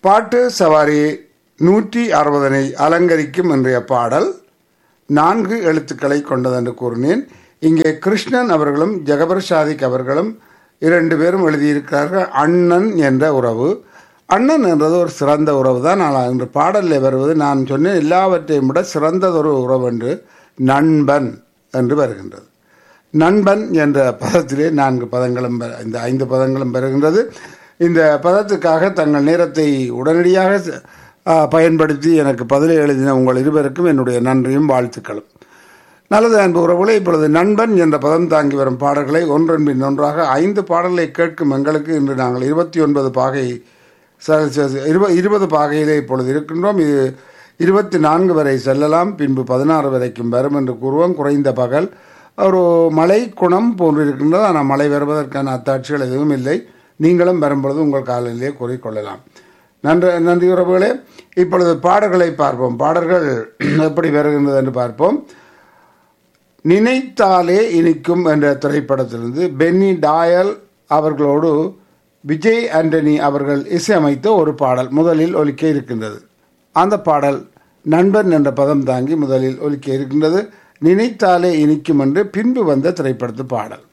பாட்டு சவாரி நூற்றி அறுபதனை அலங்கரிக்கும் இன்றைய பாடல் நான்கு எழுத்துக்களை கொண்டது என்று கூறினேன் இங்கே கிருஷ்ணன் அவர்களும் ஜெகபர் சாதிக் அவர்களும் இரண்டு பேரும் எழுதியிருக்கிறார்கள் அண்ணன் என்ற உறவு அண்ணன் என்றது ஒரு சிறந்த உறவு தான் ஆனால் இன்று பாடலில் வருவது நான் சொன்னேன் எல்லாவற்றையும் விட சிறந்ததொரு உறவு என்று நண்பன் என்று வருகின்றது நண்பன் என்ற பதத்திலே நான்கு பதங்களும் பெ- இந்த ஐந்து பதங்களும் பெறுகின்றது இந்த பதத்துக்காக தங்கள் நேரத்தை உடனடியாக ஆ, பயன்படுத்தி எனக்கு பதிலை எழுதின உங்கள் இருவருக்கும் என்னுடைய நன்றியும் வாழ்த்துக்களும் நல்லது அன்பு உறவுகளே இப்பொழுது நண்பன் என்ற பதம் தாங்கி வரும் பாடல்களை ஒன்றன் பின் ஒன்றாக ஐந்து பாடல்களை கேட்கும் எங்களுக்கு இன்று நாங்கள் இருபத்தி ஒன்பது பாகை ச- ச- இருப- இருபது பாகையிலே இப்பொழுது இருக்கின்றோம் இது இருபத்தி நான்கு வரை செல்லலாம் பின்பு பதினாறு வரைக்கும் வரும் என்று கூறுவோம் குறைந்த பகல் ஒரு மழை குணம் போன்று இருக்கின்றது ஆனால் மழை வருவதற்கான அத்தாட்சிகள் எதுவும் இல்லை நீங்களும் வரும்பொழுது உங்கள் காலையிலே கூறிக்கொள்ளலாம் நன்றி நன்றி உறவுகளே இப்பொழுது பாடல்களை பார்ப்போம் பாடல்கள் எப்படி வருகின்றது என்று பார்ப்போம் நினைத்தாலே இனிக்கும் என்ற திரைப்படத்திலிருந்து பென்னி டாயல் அவர்களோடு விஜய் ஆண்டனி அவர்கள் இசையமைத்த ஒரு பாடல் முதலில் ஒலிக்க இருக்கின்றது அந்த பாடல் நண்பன் என்ற பதம் தாங்கி முதலில் ஒலிக்க இருக்கின்றது நினைத்தாலே இனிக்கும் என்று பின்பு வந்த திரைப்படத்து பாடல்